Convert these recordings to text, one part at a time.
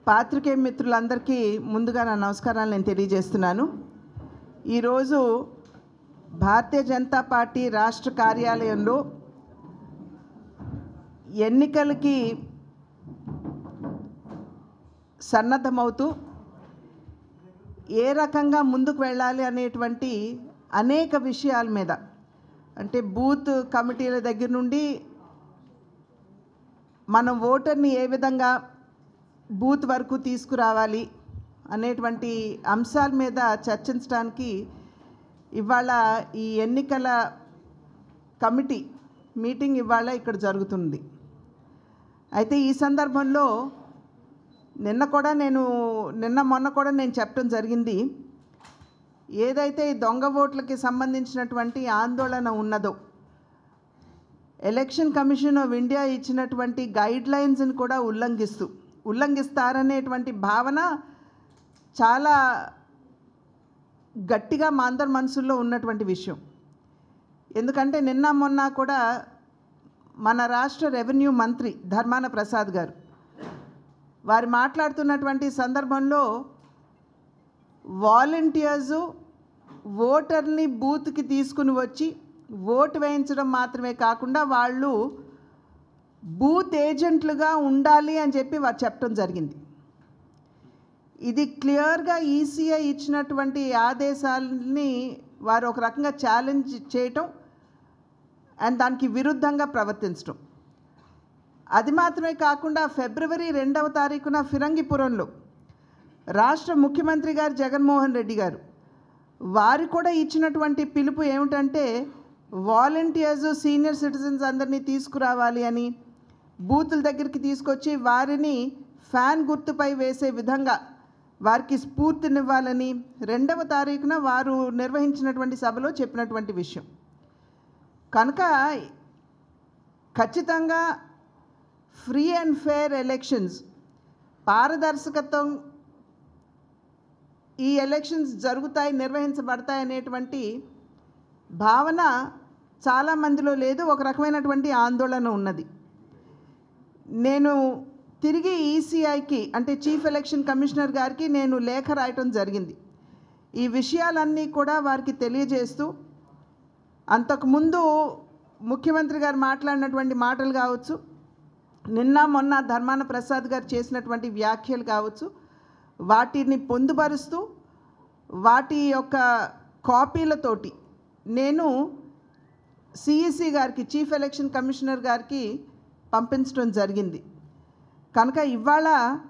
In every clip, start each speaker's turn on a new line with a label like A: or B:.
A: పాత్రికేయ మిత్రులందరికీ ముందుగా నా నమస్కారాలు నేను తెలియజేస్తున్నాను ఈరోజు భారతీయ జనతా పార్టీ రాష్ట్ర కార్యాలయంలో ఎన్నికలకి సన్నద్ధమవుతూ ఏ రకంగా ముందుకు వెళ్ళాలి అనేటువంటి అనేక విషయాల మీద అంటే బూత్ కమిటీల దగ్గర నుండి మనం ఓటర్ని ఏ విధంగా బూత్ వరకు తీసుకురావాలి అనేటువంటి అంశాల మీద చర్చించడానికి ఇవాళ ఈ ఎన్నికల కమిటీ మీటింగ్ ఇవాళ ఇక్కడ జరుగుతుంది అయితే ఈ సందర్భంలో నిన్న కూడా నేను నిన్న మొన్న కూడా నేను చెప్పడం జరిగింది ఏదైతే ఈ దొంగ ఓట్లకి సంబంధించినటువంటి ఆందోళన ఉన్నదో ఎలక్షన్ కమిషన్ ఆఫ్ ఇండియా ఇచ్చినటువంటి గైడ్ లైన్స్ని కూడా ఉల్లంఘిస్తూ ఉల్లంఘిస్తారనేటువంటి భావన చాలా గట్టిగా మా అందరి మనసుల్లో ఉన్నటువంటి విషయం ఎందుకంటే నిన్న మొన్న కూడా మన రాష్ట్ర రెవెన్యూ మంత్రి ధర్మాన ప్రసాద్ గారు వారు మాట్లాడుతున్నటువంటి సందర్భంలో వాలంటీర్సు ఓటర్ని బూత్కి తీసుకుని వచ్చి ఓటు వేయించడం మాత్రమే కాకుండా వాళ్ళు బూత్ ఏజెంట్లుగా ఉండాలి అని చెప్పి వారు చెప్పడం జరిగింది ఇది క్లియర్గా ఈసీఐ ఇచ్చినటువంటి ఆదేశాలని వారు ఒక రకంగా ఛాలెంజ్ చేయటం అండ్ దానికి విరుద్ధంగా ప్రవర్తించడం అది మాత్రమే కాకుండా ఫిబ్రవరి రెండవ తారీఖున ఫిరంగిపురంలో రాష్ట్ర ముఖ్యమంత్రి గారు జగన్మోహన్ రెడ్డి గారు వారు కూడా ఇచ్చినటువంటి పిలుపు ఏమిటంటే వాలంటీర్స్ సీనియర్ సిటిజన్స్ అందరినీ తీసుకురావాలి అని బూతుల దగ్గరికి తీసుకొచ్చి వారిని ఫ్యాన్ గుర్తుపై వేసే విధంగా వారికి స్ఫూర్తినివ్వాలని రెండవ తారీఖున వారు నిర్వహించినటువంటి సభలో చెప్పినటువంటి విషయం కనుక ఖచ్చితంగా ఫ్రీ అండ్ ఫేర్ ఎలక్షన్స్ పారదర్శకత్వం ఈ ఎలక్షన్స్ జరుగుతాయి నిర్వహించబడతాయి అనేటువంటి భావన చాలా మందిలో లేదు ఒక రకమైనటువంటి ఆందోళన ఉన్నది నేను తిరిగి ఈసీఐకి అంటే చీఫ్ ఎలక్షన్ కమిషనర్ గారికి నేను లేఖ రాయటం జరిగింది ఈ విషయాలన్నీ కూడా వారికి తెలియజేస్తూ అంతకుముందు ముఖ్యమంత్రి గారు మాట్లాడినటువంటి మాటలు కావచ్చు నిన్న మొన్న ధర్మాన ప్రసాద్ గారు చేసినటువంటి వ్యాఖ్యలు కావచ్చు వాటిని పొందుపరుస్తూ వాటి యొక్క కాపీలతోటి నేను సిఈసి గారికి చీఫ్ ఎలక్షన్ కమిషనర్ గారికి పంపించడం జరిగింది కనుక ఇవాళ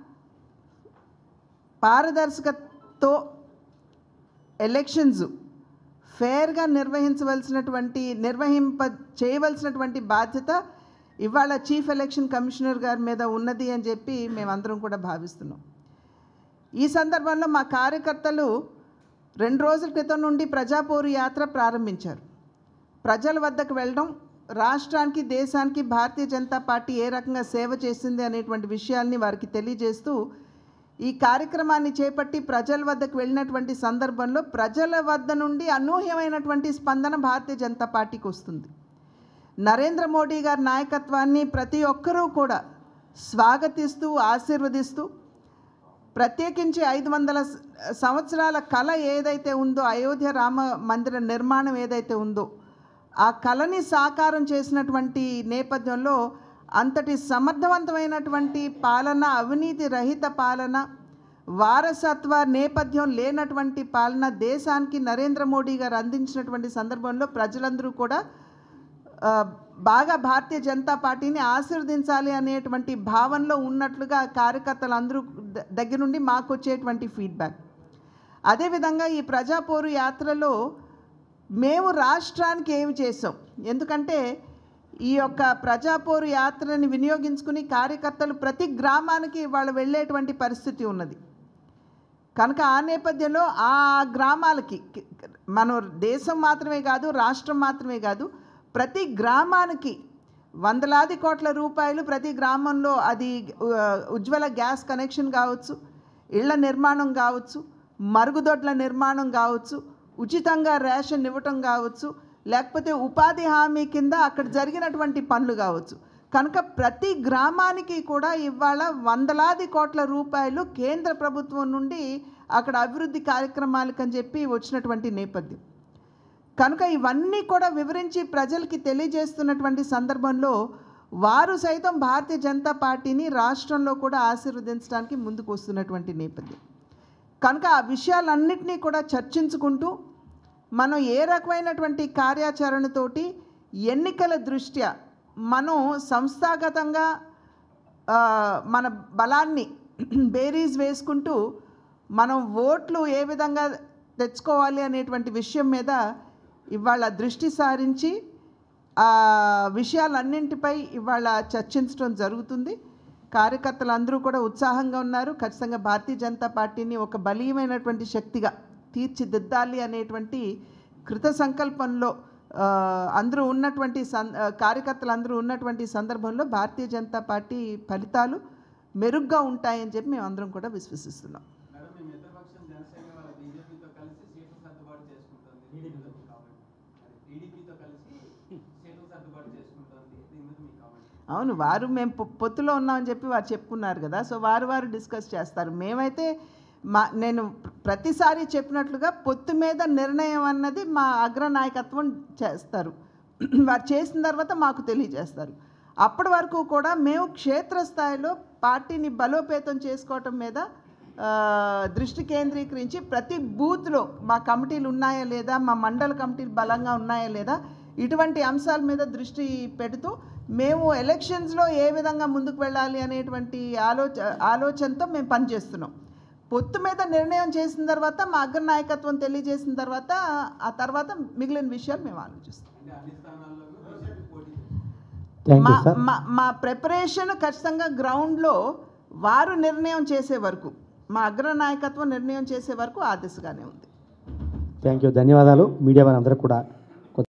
A: పారదర్శకతో ఎలక్షన్స్ ఫేర్గా నిర్వహించవలసినటువంటి నిర్వహింప చేయవలసినటువంటి బాధ్యత ఇవాళ చీఫ్ ఎలక్షన్ కమిషనర్ గారి మీద ఉన్నది అని చెప్పి మేమందరం కూడా భావిస్తున్నాం ఈ సందర్భంలో మా కార్యకర్తలు రెండు రోజుల క్రితం నుండి ప్రజాపోరు యాత్ర ప్రారంభించారు ప్రజల వద్దకు వెళ్ళడం రాష్ట్రానికి దేశానికి భారతీయ జనతా పార్టీ ఏ రకంగా సేవ చేసింది అనేటువంటి విషయాల్ని వారికి తెలియజేస్తూ ఈ కార్యక్రమాన్ని చేపట్టి ప్రజల వద్దకు వెళ్ళినటువంటి సందర్భంలో ప్రజల వద్ద నుండి అనూహ్యమైనటువంటి స్పందన భారతీయ జనతా పార్టీకి వస్తుంది నరేంద్ర మోడీ గారి నాయకత్వాన్ని ప్రతి ఒక్కరూ కూడా స్వాగతిస్తూ ఆశీర్వదిస్తూ ప్రత్యేకించి ఐదు వందల సంవత్సరాల కళ ఏదైతే ఉందో అయోధ్య రామ మందిర నిర్మాణం ఏదైతే ఉందో ఆ కళని సాకారం చేసినటువంటి నేపథ్యంలో అంతటి సమర్థవంతమైనటువంటి పాలన అవినీతి రహిత పాలన వారసత్వ నేపథ్యం లేనటువంటి పాలన దేశానికి నరేంద్ర మోడీ గారు అందించినటువంటి సందర్భంలో ప్రజలందరూ కూడా ఆ, బాగా భారతీయ జనతా పార్టీని ఆశీర్వదించాలి అనేటువంటి భావనలో ఉన్నట్లుగా కార్యకర్తలందరూ ద- దగ్గర నుండి మాకు వచ్చేటువంటి ఫీడ్బ్యాక్ అదేవిధంగా ఈ ప్రజాపోరు యాత్రలో మేము రాష్ట్రానికి ఏమి చేసాం ఎందుకంటే ఈ యొక్క ప్రజాపోరు యాత్రని వినియోగించుకుని కార్యకర్తలు ప్రతి గ్రామానికి వాళ్ళు వెళ్ళేటువంటి పరిస్థితి ఉన్నది కనుక ఆ నేపథ్యంలో ఆ గ్రామాలకి మన దేశం మాత్రమే కాదు రాష్ట్రం మాత్రమే కాదు ప్రతి గ్రామానికి వందలాది కోట్ల రూపాయలు ప్రతి గ్రామంలో అది ఉ- ఉజ్వల గ్యాస్ కనెక్షన్ కావచ్చు ఇళ్ల నిర్మాణం కావచ్చు మరుగుదొడ్ల నిర్మాణం కావచ్చు ఉచితంగా రేషన్ ఇవ్వటం కావచ్చు లేకపోతే ఉపాధి హామీ కింద అక్కడ జరిగినటువంటి పనులు కావచ్చు కనుక ప్రతి గ్రామానికి కూడా ఇవాళ వందలాది కోట్ల రూపాయలు కేంద్ర ప్రభుత్వం నుండి అక్కడ అభివృద్ధి కార్యక్రమాలకు అని చెప్పి వచ్చినటువంటి నేపథ్యం కనుక ఇవన్నీ కూడా వివరించి ప్రజలకి తెలియజేస్తున్నటువంటి సందర్భంలో వారు సైతం భారతీయ జనతా పార్టీని రాష్ట్రంలో కూడా ఆశీర్వదించడానికి ముందుకు వస్తున్నటువంటి నేపథ్యం కనుక ఆ విషయాలన్నింటినీ కూడా చర్చించుకుంటూ మనం ఏ రకమైనటువంటి కార్యాచరణతోటి ఎన్నికల దృష్ట్యా మనం సంస్థాగతంగా ఆ, మన బలాన్ని బేరీజ్ వేసుకుంటూ మనం ఓట్లు ఏ విధంగా తెచ్చుకోవాలి అనేటువంటి విషయం మీద ఇవాళ దృష్టి సారించి ఆ విషయాలన్నింటిపై ఇవాళ చర్చించడం జరుగుతుంది కార్యకర్తలు అందరూ కూడా ఉత్సాహంగా ఉన్నారు ఖచ్చితంగా భారతీయ జనతా పార్టీని ఒక బలీయమైనటువంటి శక్తిగా తీర్చిదిద్దాలి అనేటువంటి కృత సంకల్పంలో ఆ, అందరూ ఉన్నటువంటి సం ఆ, కార్యకర్తలు అందరూ ఉన్నటువంటి సందర్భంలో భారతీయ జనతా పార్టీ ఫలితాలు మెరుగ్గా ఉంటాయని చెప్పి మేము అందరం కూడా విశ్వసిస్తున్నాం
B: మేడం మీ మిత్రపక్షం జనసేన వాళ్ళ బీజేపీతో కలిసి సీట్లు సర్దుబాటు చేసుకుంటుంది దీని మీద మీ కామెంట్ అదే టీడీపీతో కలిసి సీట్లు సర్దుబాటు చేసుకుంటుంది దీని మీద మీ కామెంట్
A: అవును వారు మేము పొ- పొత్తులో ఉన్నామని చెప్పి వారు చెప్పుకున్నారు కదా సో వారు వారు డిస్కస్ చేస్తారు మేమైతే మా నేను ప్ర- ప్రతిసారి చెప్పినట్లుగా పొత్తు మీద నిర్ణయం అన్నది మా అగ్రనాయకత్వం చేస్తారు వారు చేసిన తర్వాత మాకు తెలియజేస్తారు అప్పటి వరకు కూడా మేము క్షేత్రస్థాయిలో పార్టీని బలోపేతం చేసుకోవటం మీద ఆ, దృష్టి కేంద్రీకరించి ప్రతి బూత్లో మా కమిటీలు ఉన్నాయా లేదా మా మండల కమిటీలు బలంగా ఉన్నాయా లేదా ఇటువంటి అంశాల మీద దృష్టి పెడుతూ మేము ఎలక్షన్స్లో ఏ విధంగా ముందుకు వెళ్ళాలి అనేటువంటి ఆలోచ ఆలోచనతో మేము పనిచేస్తున్నాం పొత్తు మీద నిర్ణయం చేసిన తర్వాత మా అగ్ర నాయకత్వం తెలియజేసిన తర్వాత ఆ తర్వాత మిగిలిన విషయాలు మేము ఆలోచిస్తాం
B: అంటే అన్ని స్థానాల్లోనూ బీజేపీ పోటీ
C: థ్యాంక్
A: మా
C: యూ సార్
A: మా మా ప్రిపరేషన్ ఖచ్చితంగా గ్రౌండ్లో వారు నిర్ణయం చేసే వరకు మా అగ్ర నాయకత్వం నిర్ణయం చేసే వరకు ఆ దిశగానే ఉంది
C: థ్యాంక్ యూ ధన్యవాదాలు మీడియా వారందరూ కూడా